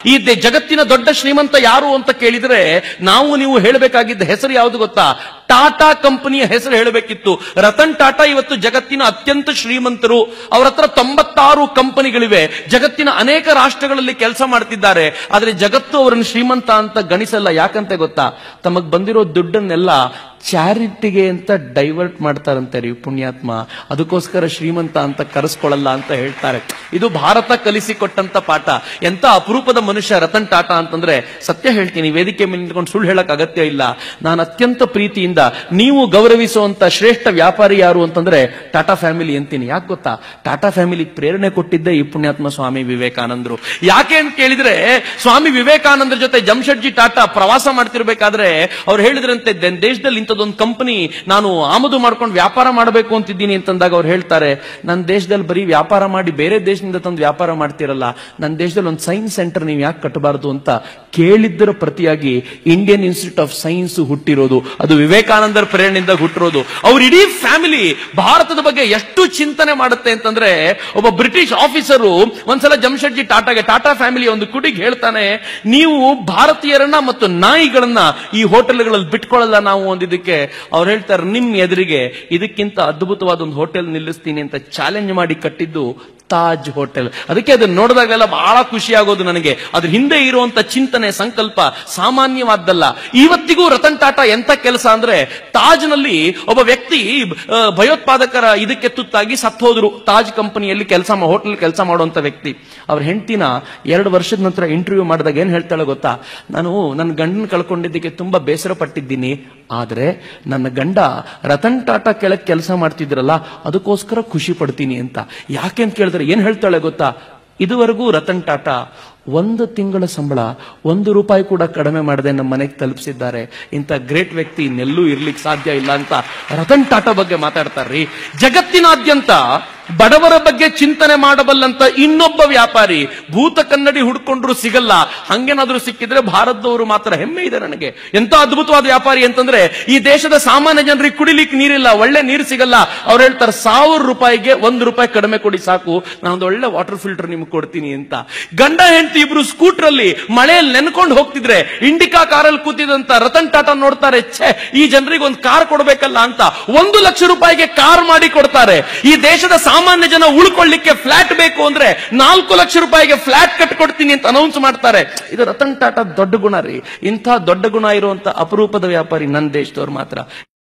ಈ ದೆ- ಜಗತ್ತಿನ ದೊಡ್ಡ ಶ್ರೀಮಂತ ಯಾರು ಅಂತ ಕೇಳಿದ್ರೆ ನಾವು ನೀವು ಹೇಳಬೇಕಾಗಿದ್ದ ಹೆಸರು ಯಾವುದು ಗೊತ್ತಾ ಟಾಟಾ ಕಂಪನಿಯ ಹೆಸರು ಹೇಳಬೇಕಿತ್ತು ರತನ್ ಟಾಟಾ ಇವತ್ತು ಜಗತ್ತಿನ ಅತ್ಯಂತ ಶ್ರೀಮಂತರು ಅವರ ಹತ್ರ ತೊಂಬತ್ತಾರು ಕಂಪನಿಗಳಿವೆ ಜಗತ್ತಿನ ಅನೇಕ ರಾಷ್ಟ್ರಗಳಲ್ಲಿ ಕೆಲಸ ಮಾಡ್ತಿದ್ದಾರೆ ಆದ್ರೆ ಜಗತ್ತು ಅವರನ್ನು ಶ್ರೀಮಂತ ಅಂತ ಗಣಿಸಲ್ಲ ಯಾಕಂತ ಗೊತ್ತಾ ತಮಗ್ ಬಂದಿರೋ ದುಡ್ಡನ್ನೆಲ್ಲ ಚಾರಿಟಿಗೆ ಅಂತ ಡೈವರ್ಟ್ ಮಾಡ್ತಾರಂತೆ ರೀ ಪುಣ್ಯಾತ್ಮ ಅದಕ್ಕೋಸ್ಕರ ಶ್ರೀಮಂತ ಅಂತ ಕರೆಸ್ಕೊಳ್ಳಲ್ಲ ಅಂತ ಹೇಳ್ತಾರೆ ಇದು ಭಾರತ ಕಲಿಸಿಕೊಟ್ಟಂತ ಪಾಠ ಎಂತ ಅಪರೂಪದ ಮನುಷ್ಯ ರತನ್ ಟಾಟಾ ಅಂತಂದ್ರೆ ಸತ್ಯ ಹೇಳ್ತೀನಿ ವೇದಿಕೆ ಮೇಲೆ ನಿಂತ್ಕೊಂಡು ಸುಳ್ಳು ಹೇಳಕ್ ಅಗತ್ಯ ಇಲ್ಲ ನಾನು ಅತ್ಯಂತ ಪ್ರೀತಿಯಿಂದ ನೀವು ಗೌರವಿಸುವಂತ ಶ್ರೇಷ್ಠ ವ್ಯಾಪಾರಿ ಯಾರು ಅಂತಂದ್ರೆ ಟಾಟಾ ಫ್ಯಾಮಿಲಿ ಅಂತೀನಿ ಯಾಕೆ ಗೊತ್ತಾ ಟಾಟಾ ಫ್ಯಾಮಿಲಿ ಪ್ರೇರಣೆ ಕೊಟ್ಟಿದ್ದೆ ಈ ಪುಣ್ಯಾತ್ಮ ಸ್ವಾಮಿ ವಿವೇಕಾನಂದರು ಯಾಕೆ ಅಂತ ಕೇಳಿದ್ರೆ ಸ್ವಾಮಿ ವಿವೇಕಾನಂದರ ಜೊತೆ ಜಮ್ಶೆಡ್ಜಿ ಟಾಟಾ ಪ್ರವಾಸ ಮಾಡ್ತಿರ್ಬೇಕಾದ್ರೆ ಅವ್ರು ಹೇಳಿದ್ರಂತೆ ದೆ- ದೇಶದಲ್ಲಿ ಇಂಥದ್ದೊಂದು ಕಂಪನಿ ನಾನು ಆಮದು ಮಾಡ್ಕೊಂಡು ವ್ಯಾಪಾರ ಮಾಡಬೇಕು ಅಂತಿದ್ದೀನಿ ಅಂತಂದಾಗ ಅವ್ರು ಹೇಳ್ತಾರೆ ನನ್ನ ದೇಶದಲ್ಲಿ ಬರೀ ವ್ಯಾಪಾರ ಮಾಡಿ ಬೇರೆ ದೇಶದಿಂದ ತಂದು ವ್ಯಾಪಾರ ಮಾಡ್ತಿರಲ್ಲ ನನ್ನ ದೇಶದಲ್ಲಿ ಒಂದು ಸೈನ್ಸ್ ಸೆಂಟರ್ ನೀವು ಯಾಕೆ ಕಟ್ಟಬಾರದು ಅಂತ ಕೇಳಿದ್ದರ ಪ್ರತಿಯಾಗಿ ಇಂಡಿಯನ್ ಇನ್ಸ್ಟಿಟ್ಯೂಟ್ ಆಫ್ ಸೈನ್ಸ್ ಹುಟ್ಟಿರೋದು ಅದು ವಿವೇಕಾನಂದರ ಪ್ರೇರಣೆಯಿಂದ ಹುಟ್ಟಿರೋದು ಅವ್ರ ಇಡೀ ಫ್ಯಾಮಿಲಿ ಭಾರತದ ಬಗ್ಗೆ ಎಷ್ಟು ಚಿಂತನೆ ಮಾಡುತ್ತೆ ಅಂತಂದ್ರೆ ಒಬ್ಬ ಬ್ರಿಟಿಷ್ ಆಫೀಸರು ಒಂದ್ಸಲ ಜಮ್ಶೆಡ್ಜಿ ಟಾಟಾಗೆ ಟಾಟಾ ಫ್ಯಾಮಿಲಿ ಒಂದು ಕುಟಿಗೆ ಹೇಳ್ತಾನೆ ನೀವು ಭಾರತೀಯರನ್ನ ಮತ್ತು ನಾಯಿಗಳನ್ನ ಈ ಹೋಟೆಲ್ಗಳಲ್ಲಿ ಬಿಟ್ಕೊಳ್ಳಲ್ಲ ನಾವು ಒಂದಿದ್ದಕ್ಕೆ ಅವ್ರು ಹೇಳ್ತಾರೆ ನಿಮ್ ಎದುರಿಗೆ ಇದಕ್ಕಿಂತ ಅದ್ಭುತವಾದ ಒಂದು ಹೋಟೆಲ್ ನಿಲ್ಲಿಸ್ತೀನಿ ಅಂತ ಚಾಲೆಂಜ್ ಮಾಡಿ ಕಟ್ಟಿದ್ದು ತಾಜ್ ಹೋಟೆಲ್ ಅದಕ್ಕೆ ಅದನ್ನ ನೋಡಿದಾಗಲೆಲ್ಲ ಬಹಳ ಖುಷಿ ಆಗೋದು ನನಗೆ ಅದ್ರ ಹಿಂದೆ ಇರುವಂತ ಚಿಂತನೆ ಸಂಕಲ್ಪ ಸಾಮಾನ್ಯವಾದ್ದಲ್ಲ ಇವತ್ತಿಗೂ ರತನ್ ಟಾಟಾ ಎಂತ ಕೆಲಸ ಅಂದ್ರೆ ತಾಜ್ನಲ್ಲಿ ಒಬ್ಬ ವ್ಯಕ್ತಿ ಆ, ಭಯೋತ್ಪಾದಕರ ಇದಕ್ಕೆ ತುತ್ತಾಗಿ ಸತ್ತು ಹೋದ್ರು ತಾಜ್ ಕಂಪನಿಯಲ್ಲಿ ಕೆಲಸ ಹೋಟೆಲ್ ಕೆಲಸ ಮಾಡುವಂತ ವ್ಯಕ್ತಿ ಅವ್ರ ಹೆಂಡತಿನ ಎರಡು ವರ್ಷದ ನಂತರ ಇಂಟರ್ವ್ಯೂ ಮಾಡಿದಾಗ ಏನ್ ಹೇಳ್ತಾಳೆ ಗೊತ್ತಾ ನಾನು ನನ್ನ ಗಂಡನ ಕಳ್ಕೊಂಡಿದ್ದಕ್ಕೆ ತುಂಬಾ ಬೇಸರ ಪಟ್ಟಿದ್ದೀನಿ ಆದ್ರೆ ನನ್ನ ಗಂಡ ರತನ್ ಟಾಟಾ ಕೆಳಗೆ ಕೆಲಸ ಮಾಡ್ತಿದ್ರಲ್ಲ ಅದಕ್ಕೋಸ್ಕರ ಖುಷಿ ಪಡ್ತೀನಿ ಅಂತ ಯಾಕೆ ಅಂತ ಕೇಳಿದ್ರೆ ಏನ್ ಹೇಳ್ತಾಳೆ ಗೊತ್ತಾ ಇದುವರೆಗೂ ರತನ್ ಟಾಟಾ ಒಂದು ತಿಂಗಳ ಸಂಬಳ ಒಂದು ರೂಪಾಯಿ ಕೂಡ ಕಡಿಮೆ ಮಾಡದೆ ನಮ್ಮ ಮನೆಗೆ ತಲುಪಿಸಿದ್ದಾರೆ ಇಂಥ ಗ್ರೇಟ್ ವ್ಯಕ್ತಿ ಇನ್ನೆಲ್ಲೂ ಇರ್ಲಿಕ್ಕೆ ಸಾಧ್ಯ ಇಲ್ಲ ಅಂತ ರತನ್ ಟಾಟಾ ಬಗ್ಗೆ ಮಾತಾಡ್ತಾರ್ರಿ ಜಗತ್ತಿನಾದ್ಯಂತ ಬಡವರ ಬಗ್ಗೆ ಚಿಂತನೆ ಮಾಡಬಲ್ಲಂತ ಇನ್ನೊಬ್ಬ ವ್ಯಾಪಾರಿ ಭೂತ ಕನ್ನಡಿ ಹುಡ್ಕೊಂಡ್ರು ಸಿಗಲ್ಲ ಹಂಗೇನಾದ್ರೂ ಸಿಕ್ಕಿದ್ರೆ ಭಾರತದವರು ಮಾತ್ರ ಹೆಮ್ಮೆ ಇದೆ ನನಗೆ ಎಂತ ಅದ್ಭುತವಾದ ವ್ಯಾಪಾರಿ ಅಂತಂದ್ರೆ ಈ ದೇಶದ ಸಾಮಾನ್ಯ ಜನರಿಗೆ ಕುಡಿಲಿಕ್ಕೆ ನೀರಿಲ್ಲ ಒಳ್ಳೆ ನೀರು ಸಿಗಲ್ಲ ಅವ್ರು ಹೇಳ್ತಾರೆ ಸಾವಿರ ರೂಪಾಯಿಗೆ ಒಂದು ರೂಪಾಯಿ ಕಡಿಮೆ ಕೊಡಿ ಸಾಕು ನಾನೊಂದು ಒಳ್ಳೆ ವಾಟರ್ ಫಿಲ್ಟರ್ ನಿಮ್ಗೆ ಕೊಡ್ತೀನಿ ಅಂತ ಗಂಡ ಹೆಂಡತಿ ಇಬ್ರು ಸ್ಕೂಟರ್ ಅಲ್ಲಿ ಮಳೆಯಲ್ಲಿ ನೆನ್ಕೊಂಡು ಹೋಗ್ತಿದ್ರೆ ಇಂಡಿಕಾ ಕಾರಲ್ಲಿ ಕೂತಿದಂತ ರತನ್ ಟಾಟಾ ನೋಡ್ತಾರೆ ಛೇ ಈ ಜನರಿಗೆ ಒಂದು ಕಾರ್ ಕೊಡ್ಬೇಕಲ್ಲ ಅಂತ ಒಂದು ಲಕ್ಷ ರೂಪಾಯಿಗೆ ಕಾರ್ ಮಾಡಿ ಕೊಡ್ತಾರೆ ಈ ದೇಶದ ಸಾಮಾನ್ಯ ಜನ ಉಳ್ಕೊಳ್ಳಿಕ್ಕೆ ಫ್ಲಾಟ್ ಬೇಕು ಅಂದ್ರೆ ನಾಲ್ಕು ಲಕ್ಷ ರೂಪಾಯಿಗೆ ಫ್ಲಾಟ್ ಕಟ್ಕೊಡ್ತೀನಿ ಅಂತ ಅನೌನ್ಸ್ ಮಾಡ್ತಾರೆ ಇದು ರತನ್ ಟಾಟಾ ದೊಡ್ಡ ಗುಣ ರೀ ಇಂಥ ದೊಡ್ಡ ಗುಣ ಇರುವಂತ ಅಪರೂಪದ ವ್ಯಾಪಾರಿ ನನ್ನ ದೇಶದವ್ರು ಮಾತ್ರ